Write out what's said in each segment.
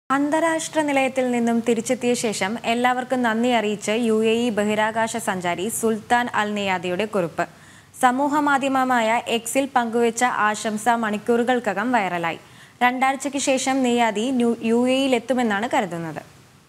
അന്താരാഷ്ട്ര നിലയത്തിൽ നിന്നും തിരിച്ചെത്തിയ ശേഷം എല്ലാവർക്കും നന്ദി അറിയിച്ച് യു എ ഇ ബഹിരാകാശ സഞ്ചാരി സുൽത്താൻ അൽ നെയാദിയുടെ കുറിപ്പ് സമൂഹ മാധ്യമമായ എക്സിൽ പങ്കുവച്ച ആശംസ മണിക്കൂറുകൾക്കകം വൈറലായി രണ്ടാഴ്ചയ്ക്ക് ശേഷം നെയ്യാദി ന്യൂ- യു എയിലെത്തുമെന്നാണ് കരുതുന്നത്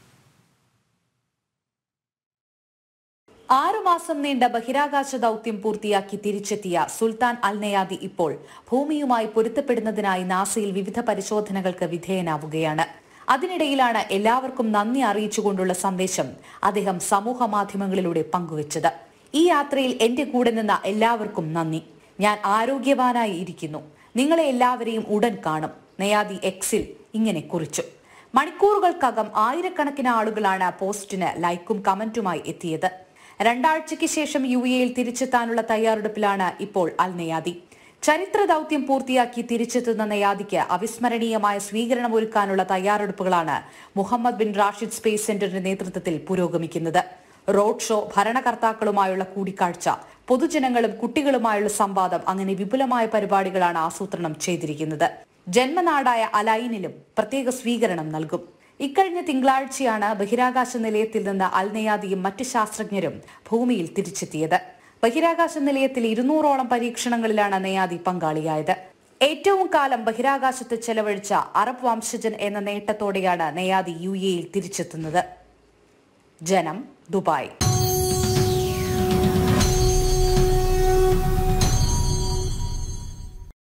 ആറുമാസം നീണ്ട ബഹിരാകാശ ദൗത്യം പൂർത്തിയാക്കി തിരിച്ചെത്തിയ സുൽത്താൻ അൽ നയാദി ഇപ്പോൾ ഭൂമിയുമായി പൊരുത്തപ്പെടുന്നതിനായി നാസയിൽ വിവിധ പരിശോധനകൾക്ക് വിധേയനാവുകയാണ് അതിനിടയിലാണ് എല്ലാവർക്കും നന്ദി അറിയിച്ചുകൊണ്ടുള്ള സന്ദേശം അദ്ദേഹം സമൂഹ മാധ്യമങ്ങളിലൂടെ പങ്കുവച്ചത് ഈ യാത്രയിൽ എന്റെ കൂടെ നിന്ന എല്ലാവർക്കും നന്ദി ഞാൻ ആരോഗ്യവാനായി ഇരിക്കുന്നു നിങ്ങളെ എല്ലാവരെയും ഉടൻ കാണും നയാദി എക്സിൽ ഇങ്ങനെ കുറിച്ചു മണിക്കൂറുകൾക്കകം ആയിരക്കണക്കിന് ആളുകളാണ് പോസ്റ്റിന് ലൈക്കും കമന്റുമായി എത്തിയത് രണ്ടാഴ്ചയ്ക്ക് ശേഷം യു എയിൽ തിരിച്ചെത്താനുള്ള തയ്യാറെടുപ്പിലാണ് ഇപ്പോൾ അൽ നയാദി ചരിത്ര ദൗത്യം പൂർത്തിയാക്കി തിരിച്ചെത്തുന്ന നയാദിക്ക് അവിസ്മരണീയമായ സ്വീകരണം ഒരുക്കാനുള്ള തയ്യാറെടുപ്പുകളാണ് മുഹമ്മദ് ബിൻ റാഷിദ് സ്പേസ് സെന്ററിന്റെ നേതൃത്വത്തിൽ പുരോഗമിക്കുന്നത് റോഡ് ഷോ ഭരണകർത്താക്കളുമായുള്ള കൂടിക്കാഴ്ച പൊതുജനങ്ങളും കുട്ടികളുമായുള്ള സംവാദം അങ്ങനെ വിപുലമായ പരിപാടികളാണ് ആസൂത്രണം ചെയ്തിരിക്കുന്നത് ജന്മനാടായ അലൈനിലും പ്രത്യേക സ്വീകരണം നൽകും ഇക്കഴിഞ്ഞ തിങ്കളാഴ്ചയാണ് ബഹിരാകാശ നിലയത്തിൽ നിന്ന് അൽനയാദിയും മറ്റ് ശാസ്ത്രജ്ഞരും ഭൂമിയിൽ തിരിച്ചെത്തിയത് ബഹിരാകാശ നിലയത്തിൽ ഇരുന്നൂറോളം പരീക്ഷണങ്ങളിലാണ് നയാദി പങ്കാളിയായത് ഏറ്റവും കാലം ബഹിരാകാശത്ത് ചെലവഴിച്ച അറബ് വംശജൻ എന്ന നേട്ടത്തോടെയാണ് നയാദി യു എയിൽ തിരിച്ചെത്തുന്നത് ജനം ദുബായ്